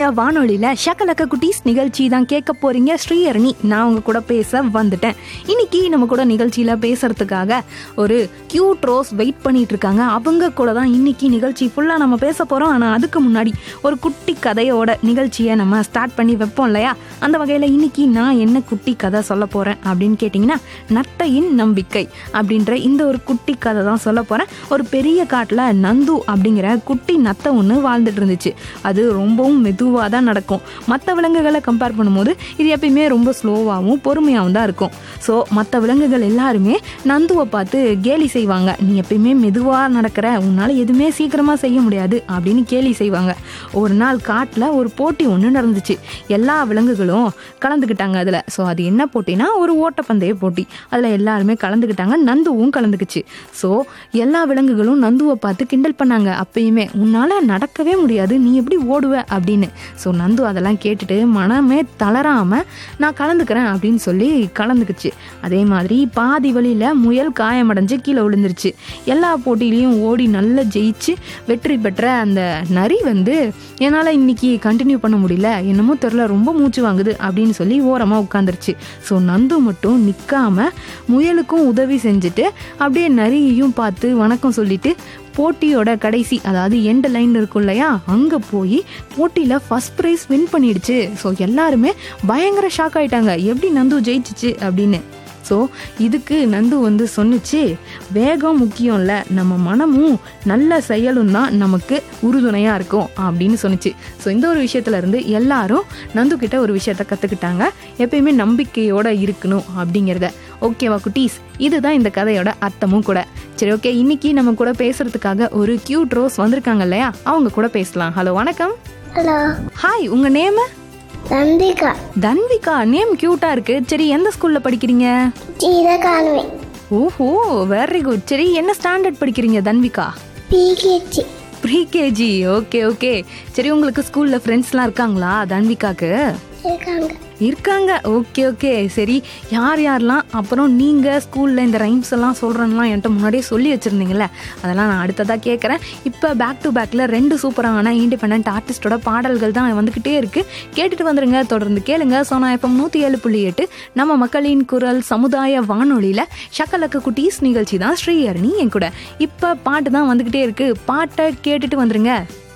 வானொலியில ஷக்கலக்க குட்டீஸ் நிகழ்ச்சி தான் கேட்க போறீங்க ஸ்ரீஹரணி நான் உங்க கூட பேச வந்துட்டேன் இன்னைக்கு நம்ம கூட நிகழ்ச்சியில பேசுறதுக்காக ஒரு கியூட் ரோஸ் வெயிட் பண்ணிட்டு இருக்காங்க அவங்க கூட தான் இன்னைக்கு நிகழ்ச்சி ஃபுல்லா நம்ம பேச போறோம் ஆனா அதுக்கு முன்னாடி ஒரு குட்டி கதையோட நிகழ்ச்சியை நம்ம ஸ்டார்ட் பண்ணி வைப்போம் இல்லையா அந்த வகையில இன்னைக்கு நான் என்ன குட்டி கதை சொல்ல போறேன் அப்படின்னு கேட்டிங்கன்னா நத்தையின் நம்பிக்கை அப்படின்ற இந்த ஒரு குட்டி கதை தான் சொல்ல போறேன் ஒரு பெரிய காட்டுல நந்து அப்படிங்கிற குட்டி நத்தை ஒன்று வாழ்ந்துட்டு இருந்துச்சு அது ரொம்பவும் மெதுவாக தான் நடக்கும் மற்ற விலங்குகளை கம்பேர் பண்ணும்போது இது எப்பயுமே ரொம்ப ஸ்லோவாகவும் பொறுமையாகவும் தான் இருக்கும் ஸோ மற்ற விலங்குகள் எல்லாருமே நந்துவை பார்த்து கேலி செய்வாங்க நீ எப்பயுமே மெதுவாக நடக்கிற உன்னால் எதுவுமே சீக்கிரமாக செய்ய முடியாது அப்படின்னு கேலி செய்வாங்க ஒரு நாள் காட்டில் ஒரு போட்டி ஒன்று நடந்துச்சு எல்லா விலங்குகளும் கலந்துக்கிட்டாங்க அதில் ஸோ அது என்ன போட்டினா ஒரு ஓட்டப்பந்தய போட்டி அதில் எல்லாருமே கலந்துக்கிட்டாங்க நந்துவும் கலந்துக்குச்சு ஸோ எல்லா விலங்குகளும் நந்துவை பார்த்து கிண்டல் பண்ணாங்க அப்பயுமே உன்னால் நடக்கவே முடியாது நீ எப்படி ஓடுவ அப்படின்னு ஸோ நந்து அதெல்லாம் கேட்டுட்டு மனமே தளராமல் நான் கலந்துக்கிறேன் அப்படின்னு சொல்லி கலந்துக்குச்சு அதே மாதிரி பாதி வழியில் முயல் காயமடைஞ்சு கீழே விழுந்துருச்சு எல்லா போட்டியிலையும் ஓடி நல்லா ஜெயிச்சு வெற்றி பெற்ற அந்த நரி வந்து என்னால் இன்னைக்கு கண்டினியூ பண்ண முடியல என்னமோ தெரில ரொம்ப மூச்சு வாங்குது அப்படின்னு சொல்லி ஓரமாக உட்காந்துருச்சு ஸோ நந்து மட்டும் நிற்காம முயலுக்கும் உதவி செஞ்சுட்டு அப்படியே நரியையும் பார்த்து வணக்கம் சொல்லிட்டு போட்டியோட கடைசி அதாவது எண்ட் லைன் இருக்கும் இல்லையா அங்கே போய் போட்டியில் ஃபஸ்ட் ப்ரைஸ் வின் பண்ணிடுச்சு ஸோ எல்லாருமே பயங்கர ஷாக் ஆயிட்டாங்க எப்படி நந்து ஜெயிச்சிச்சு அப்படின்னு ஸோ இதுக்கு நந்து வந்து சொன்னுச்சு வேகம் முக்கியம் இல்லை நம்ம மனமும் நல்ல செயலும் தான் நமக்கு உறுதுணையாக இருக்கும் அப்படின்னு சொன்னுச்சு ஸோ இந்த ஒரு விஷயத்துல இருந்து எல்லாரும் நந்து கிட்ட ஒரு விஷயத்த கற்றுக்கிட்டாங்க எப்பயுமே நம்பிக்கையோட இருக்கணும் அப்படிங்கிறத ஓகேவா குட்டீஸ் இதுதான் இந்த கதையோட அர்த்தமும் கூட சரி ஓகே இன்னைக்கு நம்ம கூட பேசுறதுக்காக ஒரு கியூட் ரோஸ் வந்திருக்காங்க இல்லையா அவங்க கூட பேசலாம் ஹலோ வணக்கம் ஹலோ ஹாய் உங்க நேம் நந்திகா தன்விகா நேம் கியூட்டா இருக்கு சரி எந்த ஸ்கூல்ல படிக்கிறீங்க சீத காணுவேன் ஓஹோ வெரி குட் சரி என்ன ஸ்டாண்டர்ட் படிக்கிறீங்க தன்விகா பிகேச்சி ப்ரீகேஜி ஓகே ஓகே சரி உங்களுக்கு ஸ்கூல்ல ஃப்ரெண்ட்ஸ்லாம் இருக்காங்களா தன்விகாக்கு இருக்காங்க இருக்காங்க ஓகே ஓகே சரி யார் யாரெல்லாம் அப்புறம் நீங்கள் ஸ்கூலில் இந்த ரைம்ஸ் எல்லாம் சொல்கிறேன்லாம் என்கிட்ட முன்னாடியே சொல்லி வச்சுருந்தீங்கல்ல அதெல்லாம் நான் அடுத்ததாக கேட்குறேன் இப்போ பேக் டு பேக்கில் ரெண்டு சூப்பரான இண்டிபெண்ட் ஆர்டிஸ்டோட பாடல்கள் தான் வந்துக்கிட்டே இருக்குது கேட்டுட்டு வந்துருங்க தொடர்ந்து கேளுங்க சோனா எஃப்எம் நூற்றி ஏழு புள்ளி எட்டு நம்ம மக்களின் குரல் சமுதாய வானொலியில் ஷக்கலக்க குட்டீஸ் நிகழ்ச்சி தான் ஸ்ரீஹரணி என் கூட இப்போ பாட்டு தான் வந்துக்கிட்டே இருக்குது பாட்டை கேட்டுட்டு வந்துருங்க